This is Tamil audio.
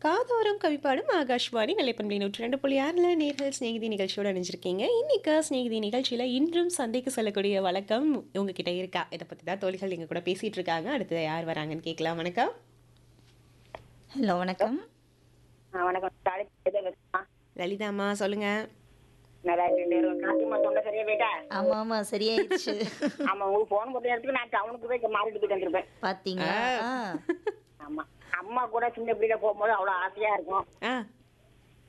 காதோரம் கவிப்பாடும் ஆகாஷ்வாணி நிலைப்பண்பை நூற்றி ரெண்டு புள்ளி ஆறில் நேர்கள் ஸ்நேகிதி நிகழ்ச்சியோடு அணிஞ்சிருக்கீங்க இன்னைக்கு ஸ்நேகிதி நிகழ்ச்சியில் இன்றும் சந்தைக்கு செல்லக்கூடிய வழக்கம் உங்ககிட்ட இருக்கா இதை பற்றி தான் தோழிகள் எங்கள் கூட பேசிகிட்டு இருக்காங்க அடுத்து யார் வராங்கன்னு கேட்கலாம் வணக்கம் ஹலோ வணக்கம் ஆ, வணக்கம் காலேஜ் எதை வச்சுமா லலிதாம்மா சொல்லுங்கள் நல்லா இருக்கேன் காத்தியம்மா சொன்ன சரியா போயிட்டா ஆமா ஆமா சரியாயிடுச்சு ஆமா உங்களுக்கு போன் போட்ட நேரத்துக்கு நான் டவுனுக்கு போய் மாறிட்டு போயிட்டு வந்திருப்பேன் பாத்தீங்களா ஆ. ஆமா அம்மா கூட சின்ன பிள்ளைல போகும்போது அவ்வளவு ஆசையா இருக்கும் ஆ